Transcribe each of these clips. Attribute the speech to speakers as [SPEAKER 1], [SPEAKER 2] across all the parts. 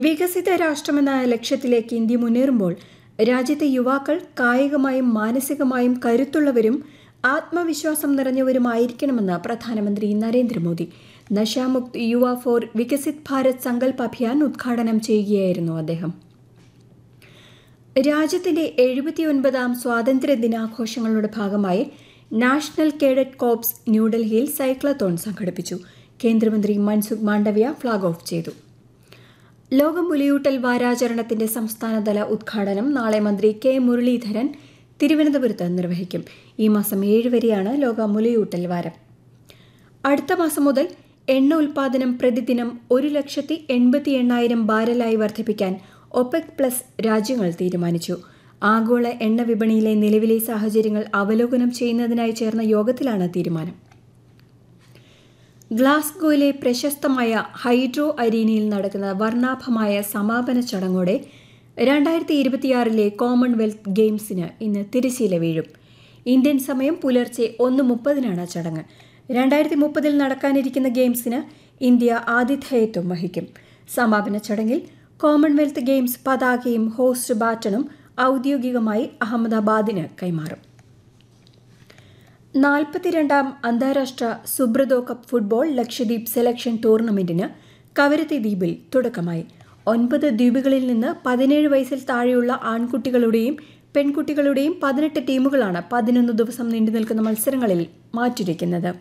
[SPEAKER 1] വികസിത രാഷ്ട്രമെന്ന ലക്ഷ്യത്തിലേക്ക് ഇന്ത്യ മുന്നേറുമ്പോൾ രാജ്യത്തെ യുവാക്കൾ കായികമായും മാനസികമായും കരുത്തുള്ളവരും ആത്മവിശ്വാസം നിറഞ്ഞവരുമായിരിക്കണമെന്ന് പ്രധാനമന്ത്രി നരേന്ദ്രമോദി നശാമുക്ത് യുവ ഫോർ വികസിത് ഭാരത് സങ്കൽപ് അഭിയാൻ ഉദ്ഘാടനം ചെയ്യുകയായിരുന്നു അദ്ദേഹം രാജ്യത്തിന്റെ എഴുപത്തിയൊൻപതാം സ്വാതന്ത്ര്യ ദിനാഘോഷങ്ങളുടെ ഭാഗമായി നാഷണൽ കേഡറ്റ് കോപ്സ് ന്യൂഡൽഹിയിൽ സൈക്ലത്തോൺ സംഘടിപ്പിച്ചു കേന്ദ്രമന്ത്രി മൻസുഖ് മാണ്ഡവ്യ ഫ്ളാഗ് ഓഫ് ചെയ്തു ലോകം പുലിയൂട്ടൽ വാരാചരണത്തിന്റെ സംസ്ഥാനതല ഉദ്ഘാടനം നാളെ മന്ത്രി കെ മുരളീധരൻ തിരുവനന്തപുരത്ത് നിർവഹിക്കും ഈ മാസം ഏഴ് വരെയാണ് ലോക മുലയൂട്ടൽ വാരം അടുത്ത മാസം മുതൽ എണ്ണ ഉൽപാദനം പ്രതിദിനം ഒരു ലക്ഷത്തി എൺപത്തി എണ്ണായിരം ബാരലായി വർദ്ധിപ്പിക്കാൻ ഒപെക് പ്ലസ് രാജ്യങ്ങൾ തീരുമാനിച്ചു ആഗോള എണ്ണ വിപണിയിലെ നിലവിലെ സാഹചര്യങ്ങൾ അവലോകനം ചെയ്യുന്നതിനായി ചേർന്ന യോഗത്തിലാണ് തീരുമാനം ഗ്ലാസ്ഗോയിലെ പ്രശസ്തമായ ഹൈഡ്രോ അരീനയിൽ നടക്കുന്ന വർണ്ണാഭമായ സമാപന ചടങ്ങോടെ രണ്ടായിരത്തി ഇരുപത്തിയാറിലെ കോമൺവെൽത്ത് ഗെയിംസിന് ഇന്ന് തിരശീല വീഴും ഇന്ത്യൻ സമയം പുലർച്ചെ ഒന്ന് മുപ്പതിനാണ് ചടങ്ങ് രണ്ടായിരത്തി മുപ്പതിൽ നടക്കാനിരിക്കുന്ന ഗെയിംസിന് ഇന്ത്യ ആതിഥേയത്വം വഹിക്കും സമാപന ചടങ്ങിൽ കോമൺവെൽത്ത് ഗെയിംസ് പതാകയും ഹോസ്റ്റ് ബാറ്റണും ഔദ്യോഗികമായി അഹമ്മദാബാദിന് കൈമാറും നാൽപ്പത്തിരണ്ടാം അന്താരാഷ്ട്ര Subroto cup football Lakshadweep selection ടൂർണമെന്റിന് കവരത്തി ദ്വീപിൽ തുടക്കമായി ഒൻപത് ദ്വീപുകളിൽ നിന്ന് പതിനേഴ് വയസ്സിൽ താഴെയുള്ള ആൺകുട്ടികളുടെയും പെൺകുട്ടികളുടെയും പതിനെട്ട് ടീമുകളാണ് പതിനൊന്ന് ദിവസം നീണ്ടു നിൽക്കുന്ന മത്സരങ്ങളിൽ മാറ്റിരിക്കുന്നത്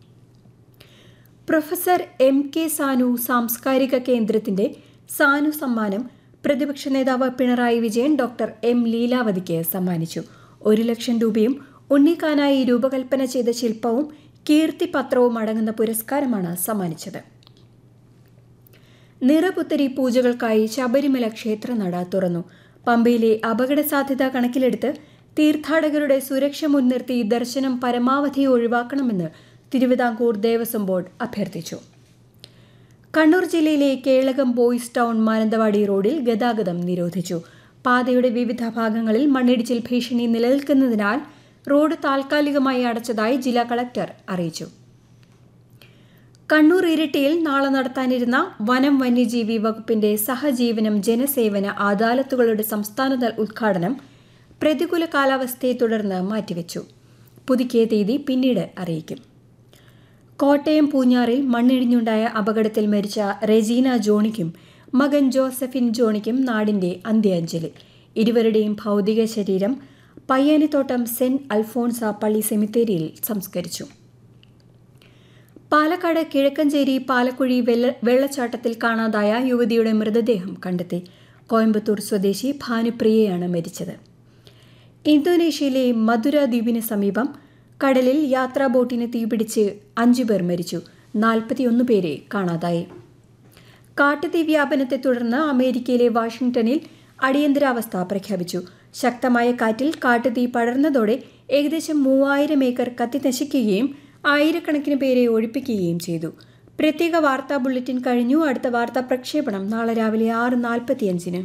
[SPEAKER 1] പ്രൊഫസർ എം കെ സാനു സാംസ്കാരിക കേന്ദ്രത്തിന്റെ സാനു സമ്മാനം പ്രതിപക്ഷ നേതാവ് പിണറായി വിജയൻ ഡോക്ടർ എം ലീലാവതിക്ക് സമ്മാനിച്ചു ഒരു ലക്ഷം രൂപയും ഉണ്ണിക്കാനായി രൂപകൽപ്പന ചെയ്ത ശില്പവും കീർത്തിപത്രവും അടങ്ങുന്ന പുരസ്കാരമാണ് സമ്മാനിച്ചത് നിറപുത്തരി പൂജകൾക്കായി ശബരിമല ക്ഷേത്രനട തുറന്നു പമ്പയിലെ അപകട സാധ്യത കണക്കിലെടുത്ത് തീർത്ഥാടകരുടെ സുരക്ഷ മുൻനിർത്തി ദർശനം പരമാവധി ഒഴിവാക്കണമെന്ന് തിരുവിതാംകൂർ ദേവസ്വം ബോർഡ് അഭ്യർത്ഥിച്ചു കണ്ണൂർ ജില്ലയിലെ കേളകം ബോയ്സ് ടൗൺ മാനന്തവാടി റോഡിൽ ഗതാഗതം നിരോധിച്ചു പാതയുടെ വിവിധ ഭാഗങ്ങളിൽ മണ്ണിടിച്ചിൽ ഭീഷണി നിലനിൽക്കുന്നതിനാൽ റോഡ് താൽക്കാലികമായി അടച്ചതായി ജില്ലാ കളക്ടർ അറിയിച്ചു കണ്ണൂർ ഇരിട്ടിയിൽ നാളെ നടത്താനിരുന്ന വനം വന്യജീവി വകുപ്പിന്റെ സഹജീവനം ജനസേവന അദാലത്തുകളുടെ സംസ്ഥാനതല ഉദ്ഘാടനം പ്രതികൂല കാലാവസ്ഥയെ തുടർന്ന് മാറ്റിവെച്ചു പുതുക്കിയ തീയതി പിന്നീട് അറിയിക്കും കോട്ടയം പൂഞ്ഞാറിൽ മണ്ണിടിഞ്ഞുണ്ടായ അപകടത്തിൽ മരിച്ച റെജീന ജോണിക്കും മകൻ ജോസഫിൻ ജോണിക്കും നാടിന്റെ അന്ത്യാഞ്ജലി ഇരുവരുടെയും ഭൗതിക ശരീരം പയ്യാനിത്തോട്ടം സെന്റ് അൽഫോൺസ പള്ളി സെമിത്തേരിയിൽ സംസ്കരിച്ചു പാലക്കാട് കിഴക്കഞ്ചേരി പാലക്കുഴി വെള്ള വെള്ളച്ചാട്ടത്തിൽ കാണാതായ യുവതിയുടെ മൃതദേഹം കണ്ടെത്തി കോയമ്പത്തൂർ സ്വദേശി ഭാനുപ്രിയയാണ് മരിച്ചത് ഇന്തോനേഷ്യയിലെ മധുര ദ്വീപിന് സമീപം കടലിൽ യാത്രാ ബോട്ടിന് തീപിടിച്ച് അഞ്ചു പേർ മരിച്ചു നാൽപ്പത്തിയൊന്ന് പേരെ കാണാതായി കാട്ടുതീ വ്യാപനത്തെ തുടർന്ന് അമേരിക്കയിലെ വാഷിംഗ്ടണിൽ അടിയന്തരാവസ്ഥ പ്രഖ്യാപിച്ചു ശക്തമായ കാറ്റിൽ കാട്ടുതീ പടർന്നതോടെ ഏകദേശം മൂവായിരം ഏക്കർ കത്തിനശിക്കുകയും ആയിരക്കണക്കിന് പേരെ ഒഴിപ്പിക്കുകയും ചെയ്തു പ്രത്യേക വാർത്താ ബുള്ളറ്റിൻ കഴിഞ്ഞു അടുത്ത വാർത്താ പ്രക്ഷേപണം നാളെ രാവിലെ ആറ് നാൽപ്പത്തിയഞ്ചിന്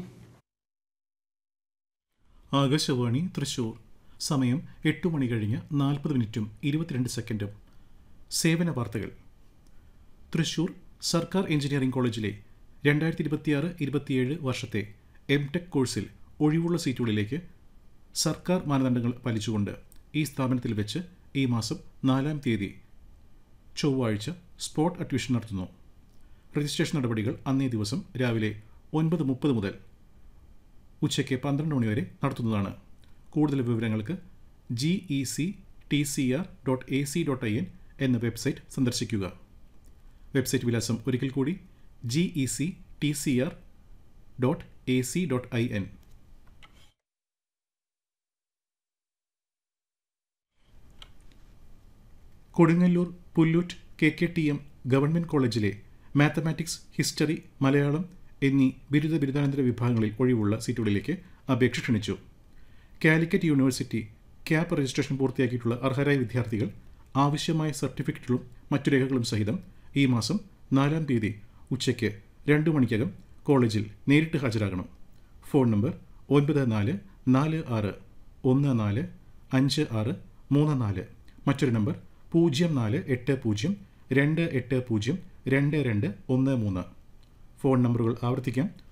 [SPEAKER 2] ആകാശവാണി തൃശൂർ സമയം എട്ട് മണി കഴിഞ്ഞ് നാൽപ്പത് മിനിറ്റും ഇരുപത്തിരണ്ട് സെക്കൻഡും സേവന വാർത്തകൾ തൃശൂർ സർക്കാർ എഞ്ചിനീയറിംഗ് കോളേജിലെ രണ്ടായിരത്തി ഇരുപത്തിയാറ് ഇരുപത്തിയേഴ് വർഷത്തെ എം ടെക് കോഴ്സിൽ ഒഴിവുള്ള സീറ്റുകളിലേക്ക് സർക്കാർ മാനദണ്ഡങ്ങൾ പാലിച്ചുകൊണ്ട് ഈ സ്ഥാപനത്തിൽ വെച്ച് ഈ മാസം നാലാം തീയതി ചൊവ്വാഴ്ച സ്പോട്ട് അഡ്മിഷൻ നടത്തുന്നു രജിസ്ട്രേഷൻ നടപടികൾ അന്നേ ദിവസം രാവിലെ ഒൻപത് മുപ്പത് മുതൽ ഉച്ചയ്ക്ക് പന്ത്രണ്ട് മണി വരെ നടത്തുന്നതാണ് കൂടുതൽ വിവരങ്ങൾക്ക് G E C T C R dot A C dot I N എന്ന വെബ്സൈറ്റ് സന്ദർശിക്കുക വെബ്സൈറ്റ് വിലാസം ഒരിക്കൽ കൂടി G E C T C R dot A C dot I N Kodungallur Pullut K K T M government കോളേജിലെ mathematics history Malayalam എന്നീ ബിരുദ ബിരുദാനന്തര വിഭാഗങ്ങളിൽ ഒഴിവുള്ള സീറ്റുകളിലേക്ക് അപേക്ഷ ക്ഷണിച്ചു കാലിക്കറ്റ് യൂണിവേഴ്സിറ്റി ക്യാപ് രജിസ്ട്രേഷൻ പൂർത്തിയാക്കിയിട്ടുള്ള അർഹരായ വിദ്യാർത്ഥികൾ ആവശ്യമായ സർട്ടിഫിക്കറ്റുകളും മറ്റു രേഖകളും സഹിതം ഈ മാസം നാലാം തീയതി ഉച്ചയ്ക്ക് രണ്ട് മണിക്കകം കോളേജിൽ നേരിട്ട് ഹാജരാകണം ഫോൺ നമ്പർ ഒൻപത് നാല് നാല് ആറ് ഒന്ന് നാല് അഞ്ച് ആറ് മൂന്ന് നാല് മറ്റൊരു നമ്പർ പൂജ്യം നാല് എട്ട് പൂജ്യം രണ്ട് എട്ട് പൂജ്യം രണ്ട് രണ്ട് ഒന്ന് മൂന്ന് ഫോൺ നമ്പറുകൾ ആവർത്തിക്കാം